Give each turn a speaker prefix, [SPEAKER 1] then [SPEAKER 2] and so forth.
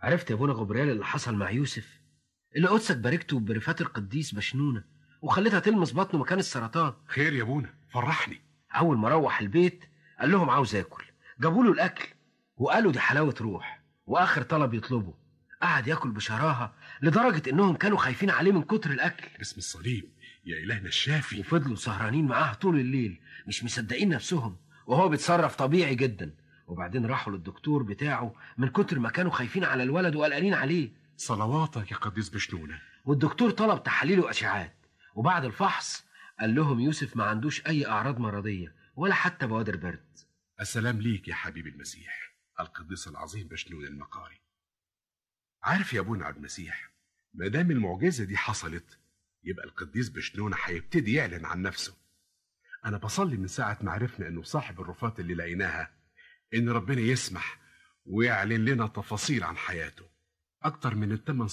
[SPEAKER 1] عرفت يا ابونا غبريال اللي حصل مع يوسف اللي قدسك باركته برفات القديس بشنونه وخليتها تلمس بطنه مكان السرطان
[SPEAKER 2] خير يا ابونا فرحني
[SPEAKER 1] اول ما روح البيت قال لهم عاوز اكل جابوا له الاكل وقالوا دي حلاوه روح واخر طلب يطلبه قعد ياكل بشراهه لدرجه انهم كانوا خايفين عليه من كتر الاكل
[SPEAKER 2] اسم الصليب يا الهنا الشافي
[SPEAKER 1] وفضلوا سهرانين معاه طول الليل مش مصدقين نفسهم وهو بيتصرف طبيعي جدا وبعدين راحوا للدكتور بتاعه من كتر ما كانوا خايفين على الولد وقلقانين عليه
[SPEAKER 2] صلواتك يا قديس بشنونه
[SPEAKER 1] والدكتور طلب تحاليل واشعاعات وبعد الفحص قال لهم يوسف ما عندوش اي اعراض مرضيه ولا حتى بوادر برد
[SPEAKER 2] السلام ليك يا حبيب المسيح القديس العظيم بشنون المقاري عارف يا ابونا عبد المسيح ما دام المعجزه دي حصلت يبقى القديس بشنون هيبتدي يعلن عن نفسه انا بصلي من ساعه ما عرفنا انه صاحب الرفات اللي لقيناها ان ربنا يسمح ويعلن لنا تفاصيل عن حياته اكتر من الثمان